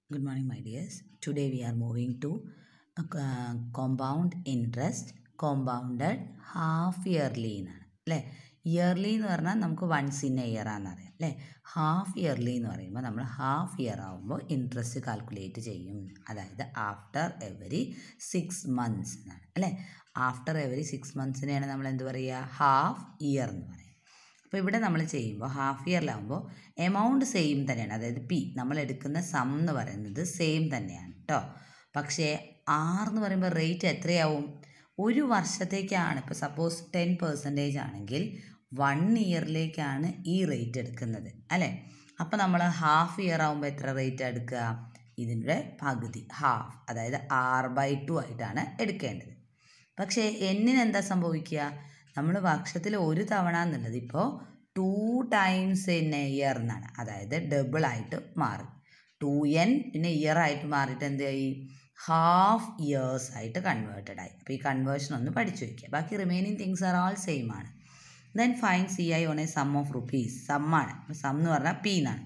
Good morning, my dears. Today we are moving to a co- compound interest, compounded half yearly എന്നാണ് അല്ലേ yearly എന്ന് പറഞ്ഞാൽ നമുക്ക് once in a year ആണെന്നറിയാം അല്ലേ ഹാഫ് ഇയർലി എന്ന് പറയുമ്പോൾ നമ്മൾ ഹാഫ് ഇയർ ആകുമ്പോൾ ഇൻട്രസ്റ്റ് കാൽക്കുലേറ്റ് ചെയ്യും അതായത് ആഫ്റ്റർ എവറി സിക്സ് മന്ത്സ് എന്നാണ് അല്ലേ ആഫ്റ്റർ എവറി സിക്സ് മന്ത്സിനെയാണ് നമ്മൾ എന്ത് പറയുക ഹാഫ് ഇയർ എന്ന് പറയുക അപ്പോൾ ഇവിടെ നമ്മൾ ചെയ്യുമ്പോൾ ഹാഫ് ഇയറിലാകുമ്പോൾ എമൗണ്ട് സെയിം തന്നെയാണ് അതായത് പി നമ്മൾ എടുക്കുന്ന സം എന്ന് പറയുന്നത് സെയിം തന്നെയാണ് കേട്ടോ പക്ഷേ ആർ എന്ന് പറയുമ്പോൾ റേറ്റ് എത്രയാവും ഒരു വർഷത്തേക്കാണ് ഇപ്പോൾ സപ്പോസ് ടെൻ പെർസെൻറ്റേജ് ആണെങ്കിൽ വൺ ഇയറിലേക്കാണ് ഈ റേറ്റ് എടുക്കുന്നത് അല്ലേ അപ്പോൾ നമ്മൾ ഹാഫ് ഇയർ ആകുമ്പോൾ എത്ര റേറ്റ് എടുക്കുക ഇതിൻ്റെ പകുതി ഹാഫ് അതായത് ആർ ബൈ ടു ആയിട്ടാണ് എടുക്കേണ്ടത് പക്ഷേ എന്നിന് എന്താ സംഭവിക്കുക നമ്മൾ വർഷത്തിൽ ഒരു തവണ എന്നുള്ളത് ഇപ്പോൾ two times in a year എന്നാണ് അതായത് ഡബിൾ ആയിട്ട് മാറി ടു എൻ പിന്നെ ഇയർ ആയിട്ട് മാറിയിട്ട് എന്ത് ആയി ഹാഫ് ഇയേഴ്സ് ആയിട്ട് കൺവേർട്ടഡ് ആയി അപ്പോൾ ഈ കൺവേർഷൻ ഒന്ന് പഠിച്ചു വയ്ക്കുക ബാക്കി remaining things are all same ആണ് then find C I on a sum of rupees സമ്മാണ് സം എന്ന് പറഞ്ഞാൽ പി എന്നാണ്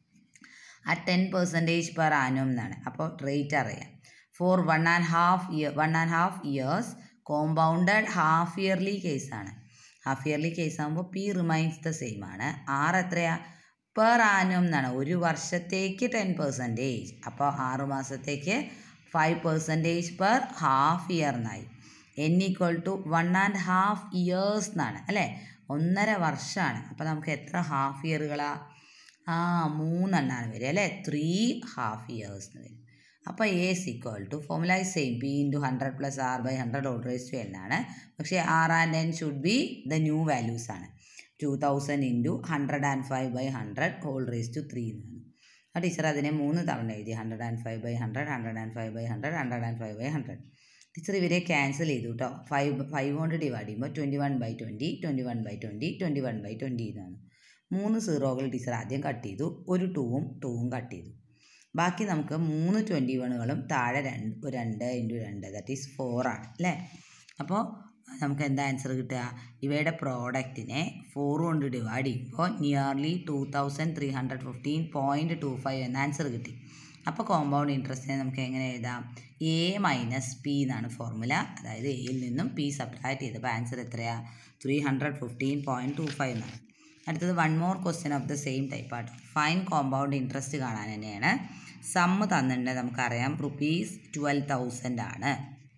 ആ ടെൻ പെർസെൻറ്റേജ് പെർ ആനുവം എന്നാണ് അപ്പോൾ റേറ്റ് അറിയാം for one and half year one and half years compounded half yearly കേസാണ് ഹാഫ് ഇയർലി കേസ് ആകുമ്പോൾ പി റിമൈൻസ് ദ സെയിം ആണ് ആറ് എത്രയാ പെർ ആനുവം എന്നാണ് ഒരു വർഷത്തേക്ക് ടെൻ പെർസെൻറ്റേജ് അപ്പോൾ ആറ് മാസത്തേക്ക് five percentage per half year എന്നായി N equal to one and half years എന്നാണ് അല്ലേ ഒന്നര വർഷമാണ് അപ്പോൾ നമുക്ക് എത്ര ഹാഫ് ഇയറുകളാ ആ മൂന്നെണ്ണമാണ് വരിക അല്ലേ ത്രീ ഹാഫ് ഇയേഴ്സ് എന്ന് വരും അപ്പോൾ A is equal to formula is same P into hundred plus R by hundred whole raise to N ആണ് പക്ഷേ R and N should be the new values ആണ് two thousand into hundred and five by hundred whole raise to three എന്നാണ് ആ teacher അതിനെ മൂന്ന് തവണ എഴുതി hundred and five by hundred hundred and five by hundred hundred and five by hundred teacher ഇവരെ cancel ചെയ്തു കേട്ടോ ഫൈവ് ഫൈവ് കൊണ്ട് ഡിവൈഡ് ചെയ്യുമ്പോൾ twenty one by twenty twenty one by twenty twenty one by twenty എന്നാണ് മൂന്ന് സീറോകൾ teacher ആദ്യം cut ചെയ്തു ഒരു ടൂവും ടൂവും കട്ട് ചെയ്തു ബാക്കി നമുക്ക് മൂന്ന് ട്വൻറ്റി വണ്ണുകളും താഴെ രണ്ട് രണ്ട് ഇൻറ്റു രണ്ട് ദാറ്റ് ഈസ് ഫോർ ആണ് അല്ലേ അപ്പോൾ നമുക്ക് എന്താ ആൻസർ കിട്ടുക ഇവയുടെ പ്രോഡക്റ്റിനെ ഫോർ കൊണ്ട് ഡിവൈഡ് ചെയ്യുമ്പോൾ nearly two thousand three hundred fifteen point two five എന്ന ആൻസർ കിട്ടി അപ്പോൾ കോമ്പൗണ്ട് ഇൻട്രസ്റ്റിനെ നമുക്ക് എങ്ങനെ എഴുതാം എ മൈനസ് പി എന്നാണ് ഫോർമുല അതായത് എയിൽ നിന്നും പി സബ്ട്രാക്ട് ചെയ്തപ്പോൾ ആൻസർ എത്രയാണ് three hundred fifteen point two five എന്നാണ് അടുത്തത് one more question of the same type ആട്ടോ ഫൈൻ കോമ്പൗണ്ട് ഇൻട്രസ്റ്റ് കാണാൻ തന്നെയാണ് സമ്മ് തന്നിട്ടുണ്ട് നമുക്കറിയാം റുപ്പീസ് ട്വൽവ് തൗസൻഡ് ആണ്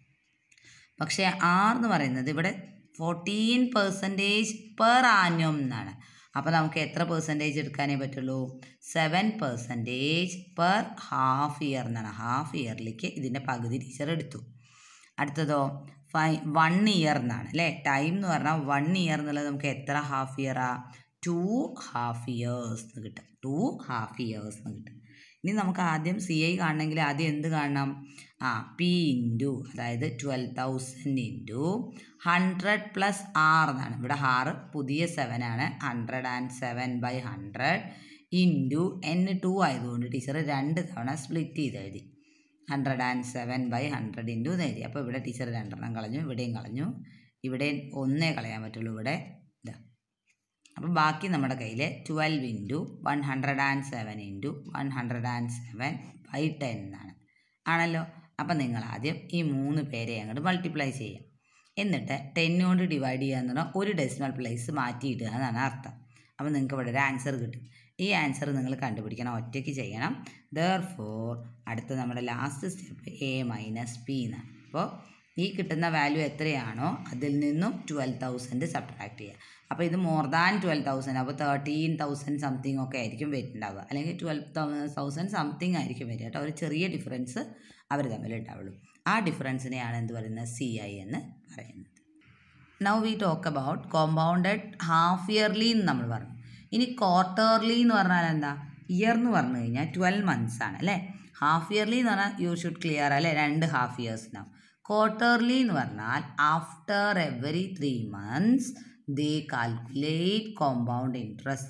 പക്ഷേ ആർ എന്ന് പറയുന്നത് ഇവിടെ ഫോർട്ടീൻ പെർസെൻറ്റേജ് പെർ ആന്യം എന്നാണ് അപ്പോൾ നമുക്ക് എത്ര പെർസെൻറ്റേജ് എടുക്കാനേ പറ്റുള്ളൂ seven percentage per half year എന്നാണ് ഹാഫ് ഇയറിലേക്ക് ഇതിൻ്റെ പകുതി ടീച്ചർ എടുത്തു അടുത്തതോ ഫൈ വൺ ഇയർ എന്നാണ് അല്ലേ ടൈം എന്ന് പറഞ്ഞാൽ വൺ ഇയർ എന്നുള്ളത് നമുക്ക് എത്ര ഹാഫ് ഇയറാ ടു ഹാഫ് ഇയേഴ്സ് എന്ന് കിട്ടും ടു ഹാഫ് ഇയേഴ്സ് എന്ന് കിട്ടും ഇനി നമുക്ക് ആദ്യം സി ഐ കാണണമെങ്കിൽ ആദ്യം എന്ത് കാണണം ആ പി ഇൻറ്റു അതായത് twelve thousand into hundred plus R എന്നാണ് ഇവിടെ ആറ് പുതിയ സെവൻ ആണ് hundred and seven by hundred into N two ആയതുകൊണ്ട് ടീച്ചർ രണ്ട് തവണ സ്പ്ലിറ്റ് ചെയ്ത് എഴുതി hundred and seven by hundred into എന്ന് എഴുതി അപ്പോൾ ഇവിടെ ടീച്ചർ രണ്ടെണ്ണം കളഞ്ഞു ഇവിടെയും കളഞ്ഞു ഇവിടെ ഒന്നേ കളയാൻ പറ്റുള്ളൂ ഇവിടെ ഇതാ അപ്പോൾ ബാക്കി നമ്മുടെ കയ്യിൽ twelve into one hundred and seven into one hundred and seven by ten എന്നാണ് ആണല്ലോ അപ്പം നിങ്ങൾ ആദ്യം ഈ മൂന്ന് പേരെ അങ്ങോട്ട് മൾട്ടിപ്ലൈ ചെയ്യാം എന്നിട്ട് ടെൻ കൊണ്ട് ഡിവൈഡ് ചെയ്യുക എന്ന് പറഞ്ഞാൽ ഒരു ഡെസിമൽ പ്ലേസ് മാറ്റിയിടുക എന്നാണ് അർത്ഥം അപ്പോൾ നിങ്ങൾക്ക് ഇവിടെ ഒരു ആൻസർ കിട്ടും ഈ ആൻസർ നിങ്ങൾ കണ്ടുപിടിക്കണം ഒറ്റയ്ക്ക് ചെയ്യണം ദർ ഫോർ അടുത്ത നമ്മുടെ last step A minus P എന്നാണ് അപ്പോൾ ഈ കിട്ടുന്ന വാല്യൂ എത്രയാണോ അതിൽ നിന്നും ട്വൽവ് തൗസൻഡ് സബ്ട്രാക്ട് ചെയ്യുക അപ്പോൾ ഇത് മോർ ദാൻ ട്വൽവ് തൗസൻഡ് അപ്പോൾ തേർട്ടീൻ തൗസൻഡ് സംതിങ് ഒക്കെ ആയിരിക്കും വരുന്നുണ്ടാവുക അല്ലെങ്കിൽ ട്വൽവ് തൗസൻഡ് സംതിങ് ആയിരിക്കും വരിക കേട്ടോ ഒരു ചെറിയ ഡിഫറൻസ് അവർ തമ്മിൽ ഉണ്ടാവുള്ളൂ ആ ഡിഫറൻസിനെയാണ് എന്ത് പറയുന്നത് സി ഐ എന്ന് പറയുന്നത് now we talk about compounded half yearly എന്ന് നമ്മൾ പറഞ്ഞു ഇനി ക്വാർട്ടർലി എന്ന് പറഞ്ഞാൽ എന്താ ഇയർ എന്ന് പറഞ്ഞു കഴിഞ്ഞാൽ ട്വൽവ് മന്ത്സ് ആണ് അല്ലേ ഹാഫ് ഇയർലി എന്ന് പറഞ്ഞാൽ യു ഷുഡ് ക്ലിയർ അല്ലേ രണ്ട് ഹാഫ് ഇയേഴ്സ് ഉണ്ടാവും ക്വാർട്ടർലി എന്ന് പറഞ്ഞാൽ after every three months they calculate compound interest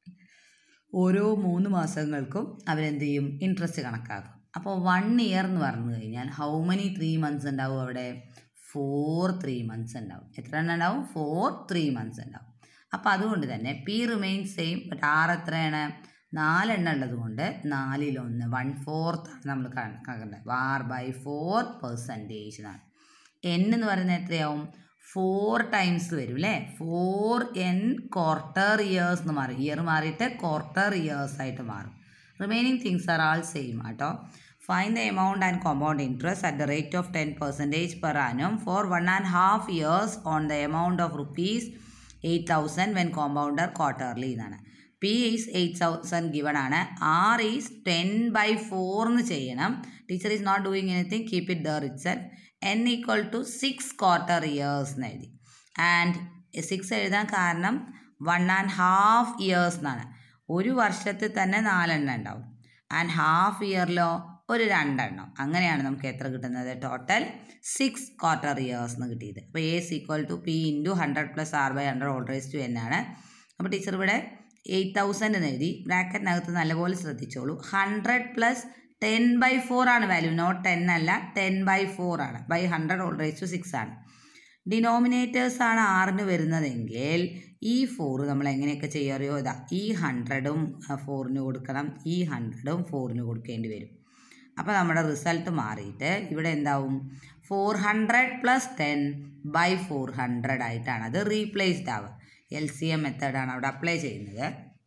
ഓരോ മൂന്ന് മാസങ്ങൾക്കും അവരെന്ത് ചെയ്യും ഇൻട്രസ്റ്റ് കണക്കാക്കും അപ്പോൾ വൺ ഇയർ എന്ന് പറഞ്ഞു കഴിഞ്ഞാൽ ഹൗ മെനി ത്രീ മന്ത്സ് ഉണ്ടാവും അവിടെ ഫോർ ത്രീ മന്ത്സ് ഉണ്ടാവും എത്ര എണ്ണം ഉണ്ടാവും ഫോർ ത്രീ മന്ത്സ് ഉണ്ടാവും അപ്പോൾ അതുകൊണ്ട് തന്നെ P remain same but R എത്രയാണ് നാലെണ്ണം ഉള്ളത് കൊണ്ട് നാലിലൊന്ന് വൺ ഫോർത്ത് ആണ് നമ്മൾ കണക്കാക്കേണ്ടത് വാർ ബൈ ഫോർ പെർസെൻറ്റേജ് എന്നാണ് എൻ എന്ന് പറയുന്നത് എത്രയാവും ഫോർ ടൈംസ് വരും അല്ലേ ഫോർ എൻ ക്വാർട്ടർ ഇയേഴ്സ് എന്ന് മാറും ഇയർ മാറിയിട്ട് ക്വാർട്ടർ ഇയേഴ്സ് ആയിട്ട് മാറും remaining things are all same ആട്ടോ find the amount and compound interest at the rate of ten percentage per annum for one and half years on the amount of rupees eight thousand when compounded quarterly എന്നാണ് P is eight thousand given ആണ് R is ten by four എന്ന് ചെയ്യണം teacher is not doing anything keep it there itself N equal to six quarter years എന്ന് എഴുതി and six എഴുതാൻ കാരണം one and half years എന്നാണ് ഒരു വർഷത്തിൽ തന്നെ നാലെണ്ണം ഉണ്ടാവും ആൻഡ് ഹാഫ് ഇയറിലോ ഒരു രണ്ടെണ്ണം അങ്ങനെയാണ് നമുക്ക് എത്ര കിട്ടുന്നത് ടോട്ടൽ സിക്സ് ക്വാർട്ടർ ഇയേഴ്സ് എന്ന് കിട്ടിയത് അപ്പോൾ A is equal to P into hundred plus R by hundred whole raise to N ആണ് അപ്പോൾ ടീച്ചർ ഇവിടെ എയ്റ്റ് തൗസൻഡ് എന്ന് എഴുതി ബ്രാക്കറ്റിനകത്ത് നല്ലപോലെ ശ്രദ്ധിച്ചോളൂ hundred plus ten by four ആണ് വാല്യൂ നോട്ട് ടെൻ അല്ല ടെൻ ബൈ ഫോർ ആണ് by hundred whole raise to six ആണ് ഡിനോമിനേറ്റേഴ്സ് ആണ് ആറിന് വരുന്നതെങ്കിൽ ഈ ഫോർ നമ്മൾ എങ്ങനെയൊക്കെ ചെയ്യാറിയോ ഇതാ ഈ ഹൺഡ്രഡും ഫോറിന് കൊടുക്കണം ഈ ഹൺഡ്രഡും ഫോറിന് കൊടുക്കേണ്ടി വരും അപ്പോൾ നമ്മുടെ റിസൾട്ട് മാറിയിട്ട് ഇവിടെ എന്താവും four hundred plus ten by four hundred ആയിട്ടാണ് അത് റീപ്ലേസ്ഡ് ആവുക എൽ സി എം മെത്തേഡാണ് അവിടെ അപ്ലൈ ചെയ്യുന്നത്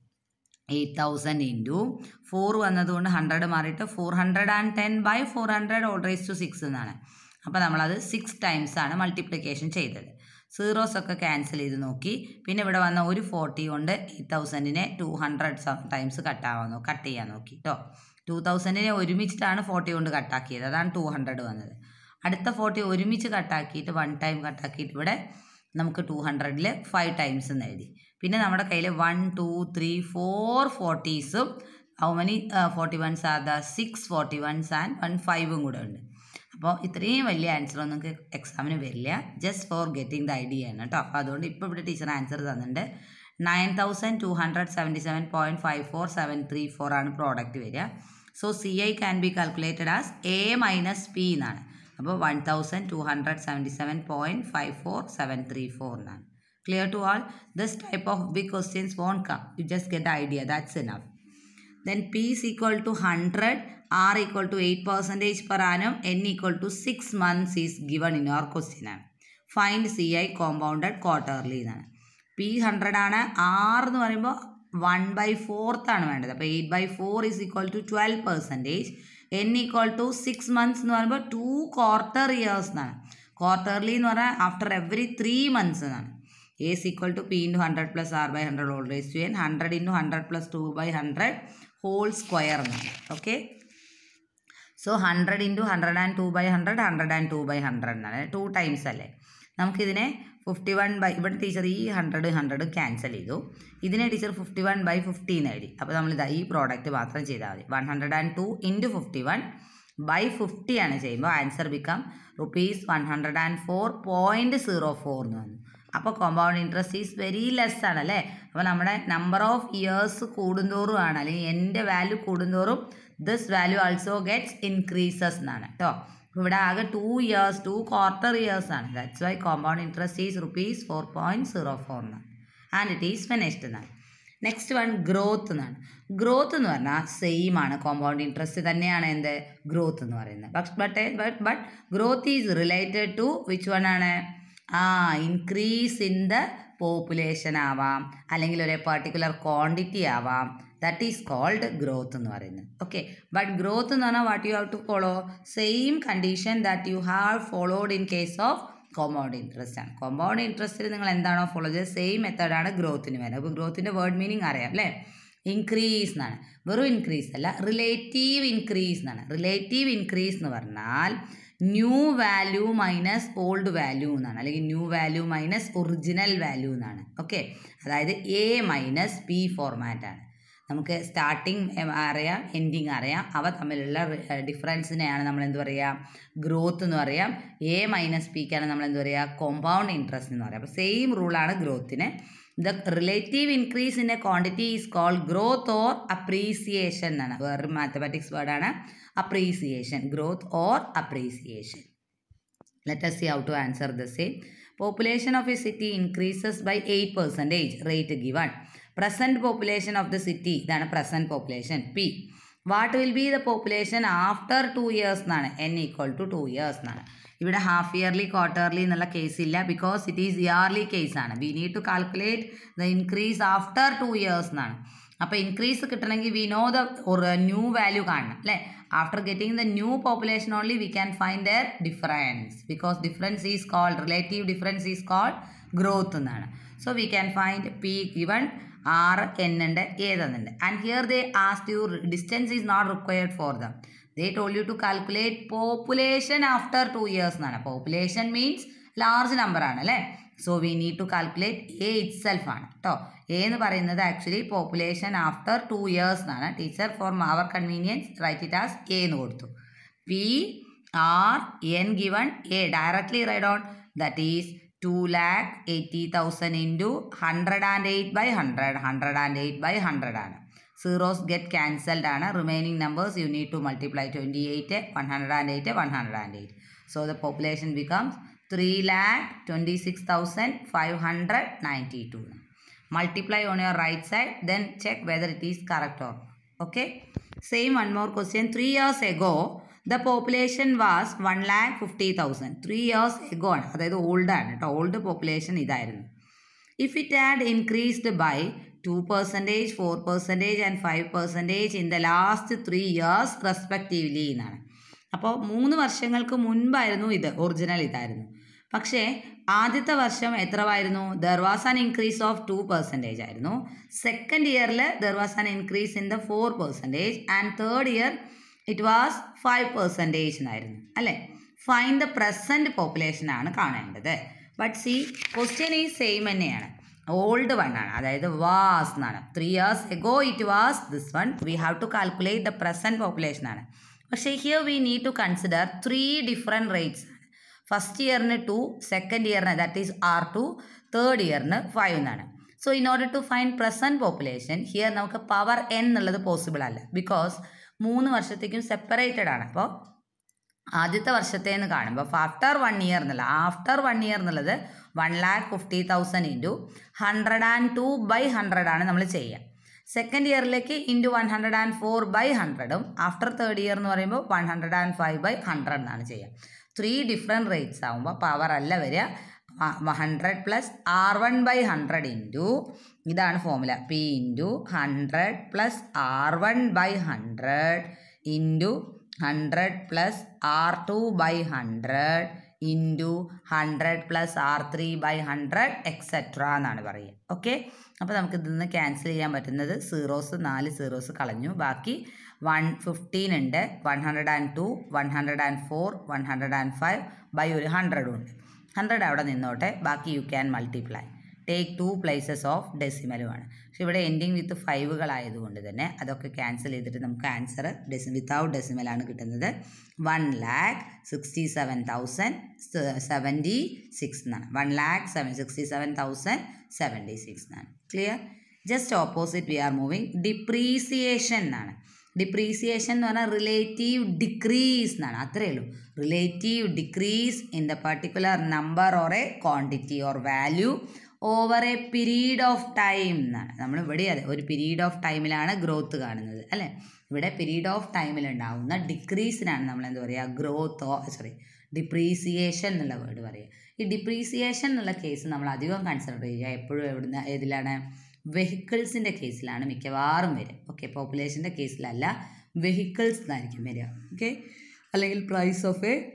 എയ്റ്റ് തൗസൻഡ് ഇൻറ്റു ഫോർ വന്നതുകൊണ്ട് ഹൺഡ്രഡ് മാറിയിട്ട് four hundred and ten by four hundred whole raise to six എന്നാണ് അപ്പോൾ നമ്മളത് സിക്സ് ടൈംസ് ആണ് മൾട്ടിപ്ലിക്കേഷൻ ചെയ്തത് സീറോസ് ഒക്കെ ക്യാൻസൽ ചെയ്ത് നോക്കി പിന്നെ ഇവിടെ വന്ന ഒരു ഫോർട്ടി കൊണ്ട് എയ്റ്റ് തൗസൻഡിനെ ടു ഹൺഡ്രഡ് ടൈംസ് കട്ടാവാൻ നോക്കി കട്ട് ചെയ്യാൻ നോക്കി കേട്ടോ ടു തൗസൻഡിനെ ഒരുമിച്ചിട്ടാണ് ഫോർട്ടി കൊണ്ട് കട്ടാക്കിയത് അതാണ് ടു ഹൺഡ്രഡ് വന്നത് അടുത്ത ഫോർട്ടി ഒരുമിച്ച് കട്ടാക്കിയിട്ട് വൺ ടൈം കട്ടാക്കിയിട്ട് ഇവിടെ നമുക്ക് ടു ഹൺഡ്രഡിൽ ഫൈവ് ടൈംസ് എന്ന് എഴുതി പിന്നെ നമ്മുടെ കയ്യിൽ വൺ ടു ത്രീ ഫോർ ഫോർട്ടീസും how many forty ones are the six forty ones and one ഫൈവും കൂടെ ഉണ്ട് അപ്പോൾ ഇത്രയും വലിയ ആൻസർ ഒന്നും നിങ്ങൾക്ക് എക്സാമിന് വരില്ല just for getting the idea ആണ് കേട്ടോ അപ്പോൾ അതുകൊണ്ട് ഇപ്പോൾ ഇവിടെ ടീച്ചർ ആൻസർ തന്നിട്ടുണ്ട് nine thousand two hundred seventy seven point five four seven three four ആണ് പ്രോഡക്റ്റ് വരിക so C I can be calculated as A minus P എന്നാണ് അപ്പോൾ one thousand two hundred seventy seven point five four seven three four എന്നാണ് clear to all this type of big questions won't come you just get the idea that's enough then p is equal to 100 r equal to 8 percentage per annum n equal to 6 months is given in our question ആണ് find C I compounded quarterly എന്നാണ് P hundred ആണ് R എന്ന് പറയുമ്പോൾ one by fourth ആണ് വേണ്ടത് അപ്പോൾ eight by four is equal to twelve percentage N equal to six months എന്ന് പറയുമ്പോൾ ടു ക്വാർട്ടർ ഇയേഴ്സ് എന്നാണ് ക്വാർട്ടർലി എന്ന് പറഞ്ഞാൽ ആഫ്റ്റർ എവറി ത്രീ മന്ത്സ് എന്നാണ് A is equal to p into 100 plus r by 100 all raised to n 100 into 100 plus 2 by 100 whole square എന്നാണ് okay so hundred into hundred and two by hundred hundred and two by hundred എന്നാണ് two times അല്ലേ നമുക്കിതിനെ fifty one by ഇവിടെ teacher ഈ hundred hundred cancel ചെയ്തു ഇതിനെ teacher fifty one by fifty എന്ന് എഴുതി അപ്പോൾ നമ്മൾ ഇതാ ഈ പ്രോഡക്റ്റ് മാത്രം ചെയ്താൽ മതി one hundred and two into fifty one by fifty ആണ് ചെയ്യുമ്പോൾ answer become rupees one hundred and four point zero four എന്ന് വന്നു അപ്പോൾ compound interest is very less ആണ് അല്ലേ അപ്പോൾ നമ്മുടെ നമ്പർ ഓഫ് ഇയേഴ്സ് കൂടുന്തോറും ആണ് അല്ലെങ്കിൽ എൻ്റെ വാല്യൂ കൂടുന്തോറും this value also gets increases എന്നാണ് കേട്ടോ ഇവിടെ ആകെ two years two quarter years ആണ് that's why compound interest is rupees four point zero four എന്നാണ് ആൻഡ് ഇറ്റ് ഈസ് ഫിനിഷ്ഡ് എന്നാണ് നെക്സ്റ്റ് വൺ ഗ്രോത്ത് എന്നാണ് ഗ്രോത്ത് എന്ന് പറഞ്ഞാൽ സെയിം ആണ് കോമ്പൗണ്ട് ഇൻട്രസ്റ്റ് തന്നെയാണ് എന്ത് ഗ്രോത്ത് എന്ന് പറയുന്നത് but but but but growth is related to which one ആണ് ആ ഇൻക്രീസ് ഇൻ ദ പോപ്പുലേഷൻ ആവാം അല്ലെങ്കിൽ ഒരു പെർട്ടിക്കുലർ ക്വാണ്ടിറ്റി ആവാം ദാറ്റ് ഈസ് കോൾഡ് ഗ്രോത്ത് എന്ന് പറയുന്നത് ഓക്കെ ബട്ട് ഗ്രോത്ത് എന്ന് പറഞ്ഞാൽ what you have to follow same condition that you have followed in case of compound interest ആണ് കോമ്പൗണ്ട് ഇൻട്രസ്റ്റിൽ നിങ്ങൾ എന്താണോ ഫോളോ ചെയ്തത് സെയിം മെത്തേഡാണ് ഗ്രോത്തിന് വരുന്നത് അപ്പോൾ ഗ്രോത്തിൻ്റെ വേർഡ് മീനിങ് അറിയാം അല്ലേ ഇൻക്രീസ് എന്നാണ് വെറും ഇൻക്രീസ് അല്ല റിലേറ്റീവ് ഇൻക്രീസ് എന്നാണ് റിലേറ്റീവ് ഇൻക്രീസ് എന്ന് പറഞ്ഞാൽ new value minus old value എന്നാണ് അല്ലെങ്കിൽ new value minus original value എന്നാണ് ഓക്കെ അതായത് എ മൈനസ് പി ഫോർമാറ്റ് ആണ് നമുക്ക് സ്റ്റാർട്ടിങ് അറിയാം എൻഡിങ് അറിയാം അവ തമ്മിലുള്ള ഡിഫറൻസിനെയാണ് നമ്മൾ എന്ത് പറയുക ഗ്രോത്ത് എന്ന് പറയാം എ മൈനസ് പിക്കാണ് നമ്മൾ എന്ത് പറയുക കോമ്പൗണ്ട് ഇൻട്രസ്റ്റ് എന്ന് പറയാം അപ്പോൾ സെയിം റൂളാണ് ഗ്രോത്തിന് the relative increase in a quantity is called growth or appreciation എന്നാണ് വേറൊരു മാത്തമാറ്റിക്സ് വേർഡാണ് appreciation growth or appreciation let us see how to answer the same population of a city increases by 8 percentage rate given present population of the city ഇതാണ് present population P what will be the population after two years എന്നാണ് N equal to two years എന്നാണ് ഇവിടെ half yearly quarterly എന്നുള്ള case ഇല്ല because it is yearly case ആണ് we need to calculate the increase after two years എന്നാണ് അപ്പോൾ increase കിട്ടണമെങ്കിൽ we know the new value കാണണം അല്ലേ after getting the new population only we can find there difference because difference is called relative difference is called growth എന്നാണ് so we can find P given R N ഉണ്ട് ഏതെന്നുണ്ട് and here they asked you distance is not required for them they told you to calculate population after two years എന്നാണ് population means large number ആണ് അല്ലേ so we need to calculate a itself ആണ് കേട്ടോ A എന്ന് പറയുന്നത് actually population after two years എന്നാണ് teacher four our convenience write it as A എന്ന് കൊടുത്തു P R N given A directly write on that is two lakh eighty thousand into hundred and eight by hundred hundred and eight by hundred ആണ് zeros get cancelled ആണ് remaining numbers you need to multiply twenty eight one hundred and eight one hundred and eight so the population becomes three lakh twenty six thousand five hundred ninety two multiply on your right side then check whether it is correct or not okay same one more question 3 years ago the population was 1 lakh 50000 3 years ago ആണ് അതായത് old ആണ് കേട്ടോ old population ഇതായിരുന്നു if it had increased by two percentage four percentage and five percentage in the last three years respectively എന്നാണ് അപ്പോൾ മൂന്ന് വർഷങ്ങൾക്ക് മുൻപായിരുന്നു ഇത് ഒറിജിനൽ ഇതായിരുന്നു പക്ഷേ ആദ്യത്തെ വർഷം എത്രവായിരുന്നു there was an increase of two percentage ആയിരുന്നു സെക്കൻഡ് ഇയറിൽ there was an increase in the four percentage and third year it was five percentage എന്നായിരുന്നു അല്ലേ ഫൈൻ ദ പ്രസൻറ്റ് പോപ്പുലേഷൻ ആണ് കാണേണ്ടത് ബട്ട് സി ക്വസ്റ്റ്യൻ ഈ സെയിം തന്നെയാണ് old one ആണ് അതായത് വാസ് എന്നാണ് three years ago it was this one we have to calculate the present population ആണ് പക്ഷേ here we need to consider three different rates first ഇയറിന് ടു സെക്കൻഡ് ഇയറിന് that is R two third ഇയറിന് five എന്നാണ് so in order to find present population here നമുക്ക് power N എന്നുള്ളത് possible അല്ല because മൂന്ന് വർഷത്തേക്കും സെപ്പറേറ്റഡ് ആണ് അപ്പോൾ ആദ്യത്തെ വർഷത്തേന്ന് കാണുമ്പോൾ ആഫ്റ്റർ വൺ ഇയർ എന്നുള്ള ആഫ്റ്റർ വൺ ഇയർ എന്നുള്ളത് one lakh fifty thousand into hundred and two by hundred ആണ് നമ്മൾ ചെയ്യുക സെക്കൻഡ് ഇയറിലേക്ക് into one hundred and four by ഹൺഡ്രഡും after third year എന്ന് പറയുമ്പോൾ one hundred and five by hundred എന്നാണ് ചെയ്യുക ത്രീ ഡിഫറെൻറ്റ് റേറ്റ്സ് ആകുമ്പോൾ പവർ അല്ല വരിക hundred plus R one by hundred into ഇതാണ് formula P into hundred plus R one by hundred into hundred plus R two by hundred into hundred plus R three by hundred etcetera എന്നാണ് പറയുക okay അപ്പോൾ നമുക്ക് ഇതിൽ നിന്ന് cancel ചെയ്യാൻ പറ്റുന്നത് zeros നാല് സീറോസ് കളഞ്ഞു ബാക്കി വൺ ഫിഫ്റ്റീൻ ഉണ്ട് one hundred and two one hundred and four one hundred and five by ഒരു ഹൺഡ്രഡും ഉണ്ട് ഹൺഡ്രഡ് അവിടെ നിന്നോട്ടെ ബാക്കി you can multiply take two places of ഡെസിമലുമാണ് പക്ഷെ ഇവിടെ എൻഡിങ് വിത്ത് ഫൈവുകളായതുകൊണ്ട് തന്നെ അതൊക്കെ ക്യാൻസൽ ചെയ്തിട്ട് നമുക്ക് ആൻസർ ഡെസി വിത്തൗട്ട് ഡെസിമലാണ് കിട്ടുന്നത് one lakh sixty seven thousand seventy six എന്നാണ് one lakh seven sixty seven thousand seventy six എന്നാണ് clear just opposite we are moving depreciation എന്നാണ് ഡിപ്രീസിയേഷൻ എന്ന് പറഞ്ഞാൽ റിലേറ്റീവ് ഡിക്രീസ് എന്നാണ് അത്രയേ ഉള്ളൂ relative decrease in the particular number or a quantity or value over a period of time എന്നാണ് നമ്മൾ ഇവിടെ അതെ ഒരു പീരീഡ് ഓഫ് ടൈമിലാണ് ഗ്രോത്ത് കാണുന്നത് അല്ലേ ഇവിടെ പീരീഡ് ഓഫ് ടൈമിൽ ഉണ്ടാവുന്ന ഡിക്രീസിനാണ് നമ്മൾ എന്താ പറയുക ഗ്രോത്ത് സോറി ഡിപ്രീസിയേഷൻ എന്നുള്ള വേർഡ് പറയുക ഈ ഡിപ്രീസിയേഷൻ എന്നുള്ള കേസ് നമ്മൾ അധികം കൺസിഡർ ചെയ്യുക എപ്പോഴും എവിടുന്ന് ഏതിലാണ് വെഹിക്കിൾസിൻ്റെ കേസിലാണ് മിക്കവാറും വരിക ഓക്കെ പോപ്പുലേഷൻ്റെ കേസിലല്ല വെഹിക്കിൾസ് എന്നായിരിക്കും വരിക ഓക്കെ അല്ലെങ്കിൽ price of a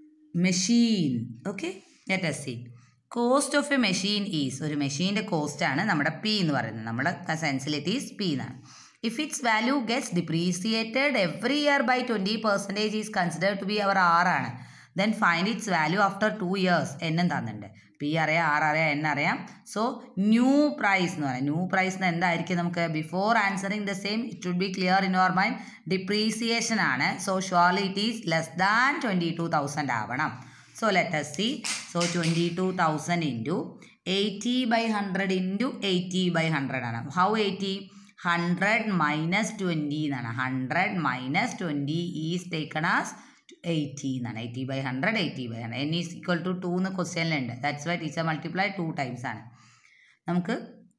machine okay let us see cost of a machine is ഒരു മെഷീൻ്റെ കോസ്റ്റാണ് നമ്മുടെ പി എന്ന് പറയുന്നത് നമ്മുടെ സെൻസിലിറ്റീസ് പി എന്നാണ് if its value gets depreciated every year by twenty percentage is considered to be our R ആണ് then find its value after two years എന്നും തന്നിട്ടുണ്ട് പി അറിയാം ആർ അറിയാം എൻ അറിയാം സോ ന്യൂ പ്രൈസ് എന്ന് പറയാം ന്യൂ പ്രൈസ് എന്ന് എന്തായിരിക്കും നമുക്ക് before answering the same it would be clear in your mind depreciation ആണ് so surely it is less than twenty two thousand ആവണം so let us see so 22000 into 80 by 100 into 80 by 100 ആണ് how 80 100 minus 20 എന്നാണ് 100 minus 20 is taken as 80 എന്നാണ് 80 by 100 80 by 100 n is equal to 2 എന്ന് ക്വസ്റ്റ്യനിലുണ്ട് that's why teacher multiply two times ആണ് നമുക്ക്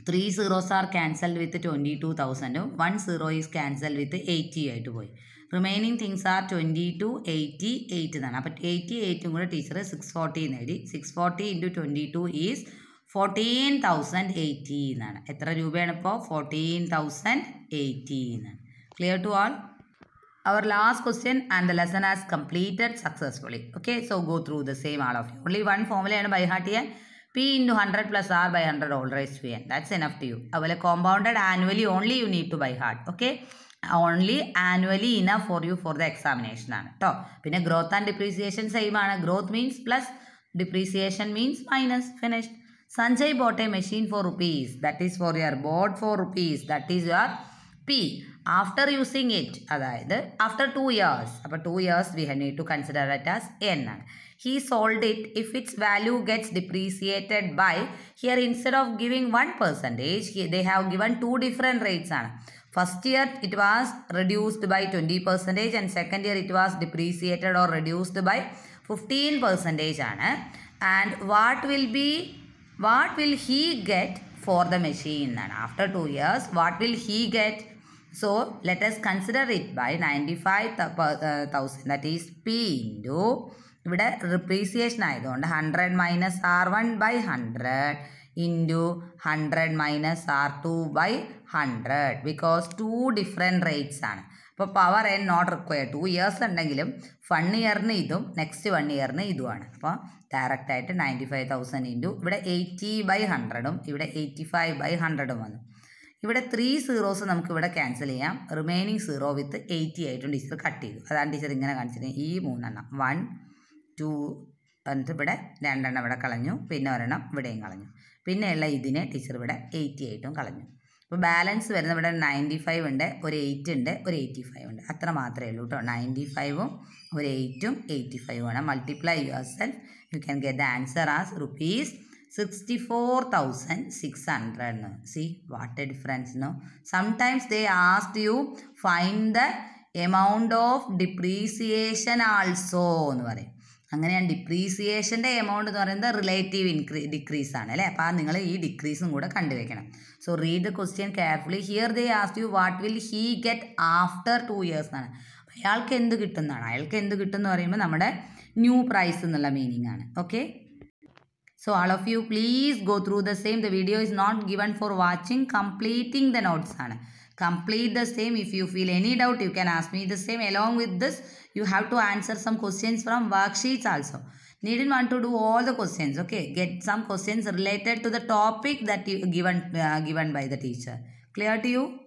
three zeros are cancelled with twenty two തൗസൻഡും one zero is cancelled with eighty ആയിട്ട് പോയി remaining things are twenty two eighty eight എന്നാണ് അപ്പോൾ eighty എയ്റ്റും കൂടെ ടീച്ചർ സിക്സ് ഫോർട്ടി നേടി six forty into twenty two is fourteen thousand eighty എന്നാണ് എത്ര രൂപയാണ് ഇപ്പോൾ ഫോർട്ടീൻ തൗസൻഡ് എയ്റ്റി എന്നാണ് clear to all our last question and the lesson has completed successfully okay so go through the same all of you only one formula ആണ് by heart ചെയ്യാൻ p into 100 plus r by 100 all raised to n that's enough to you അതുപോലെ compounded annually only you need to by heart okay only annually enough for you for the examination ആണ് കേട്ടോ പിന്നെ growth and depreciation same ആണ് growth means plus depreciation means minus finished Sanjay bought a machine for rupees that is for your bought for rupees that is your P after using it അതായത് after two years അപ്പോൾ two years we need to consider it as N ആണ് he sold it if its value gets depreciated by here instead of giving one percentage they have given two different rates ആണ് first year it was reduced by twenty percentage and second year it was depreciated or reduced by fifteen percentage ആണ് and what will be what will he get for the machine എന്നാണ് after two years what will he get so let us consider it by ninety five thousand that is P into ഇവിടെ depreciation ആയതുകൊണ്ട് hundred minus R one by hundred into hundred minus R two by hundred because two different rates ആണ് അപ്പോൾ power N not required two years ഉണ്ടെങ്കിലും one ഇയറിന് ഇതും next one ഇയറിന് ഇതുമാണ് അപ്പോൾ ഡയറക്റ്റ് ആയിട്ട് നയൻറ്റി ഫൈവ് തൗസൻഡ് ഇൻറ്റു ഇവിടെ എയ്റ്റി ബൈ ഹൺഡ്രഡും ഇവിടെ എയ്റ്റി ഫൈവ് ബൈ ഹൺഡ്രഡും വന്നു ഇവിടെ ത്രീ സീറോസ് നമുക്ക് ഇവിടെ ക്യാൻസൽ ചെയ്യാം റിമൈനിങ് സീറോ വിത്ത് എയ്റ്റി ആയിട്ടും ടീച്ചർ കട്ട് ചെയ്തു അതാണ് ടീച്ചർ ഇങ്ങനെ കാണിച്ചിട്ട് ഈ മൂന്നെണ്ണം വൺ ടു എന്നിട്ട് ഇവിടെ രണ്ടെണ്ണം ഇവിടെ കളഞ്ഞു പിന്നെ ഒരെണ്ണം ഇവിടെയും കളഞ്ഞു പിന്നെയുള്ള ഇതിനെ ടീച്ചർ ഇവിടെ എയ്റ്റി ആയിട്ടും കളഞ്ഞു അപ്പോൾ ബാലൻസ് വരുന്ന ഇവിടെ നയൻറ്റി ഫൈവ് ഉണ്ട് ഒരു എയ്റ്റ് ഉണ്ട് ഒരു എയ്റ്റി ഫൈവ് ഉണ്ട് അത്ര മാത്രമേ ഉള്ളൂ കേട്ടോ നയൻറ്റി ഫൈവും ഒരു എയ്റ്റും എയ്റ്റി ഫൈവും ആണ് multiply yourself you can get the answer as rupees sixty four thousand six hundred എന്ന് see what a difference no sometimes they asked you find the amount of depreciation also എന്ന് പറയും അങ്ങനെയാണ് ഡിപ്രീസിയേഷൻ്റെ amount എന്ന് പറയുന്നത് relative ഇൻക്രീ decrease ആണ് അല്ലേ അപ്പോൾ നിങ്ങൾ ഈ ഡിക്രീസും കൂടെ കണ്ടുവെക്കണം so read the question carefully here they asked you what will he get after two years എന്നാണ് അയാൾക്ക് എന്ത് കിട്ടുന്നതാണ് അയാൾക്ക് എന്ത് കിട്ടും എന്ന് പറയുമ്പോൾ നമ്മുടെ ന്യൂ പ്രൈസ് എന്നുള്ള മീനിങ് ആണ് okay So all of you please go through the same. The video is not given for watching. Completing the notes ആണ് complete the same. If you feel any doubt, you can ask me the same. Along with this, you have to answer some questions from worksheets also. Needn't want to do all the questions. Okay, get some questions related to the topic that you given uh, given by the teacher. Clear to you?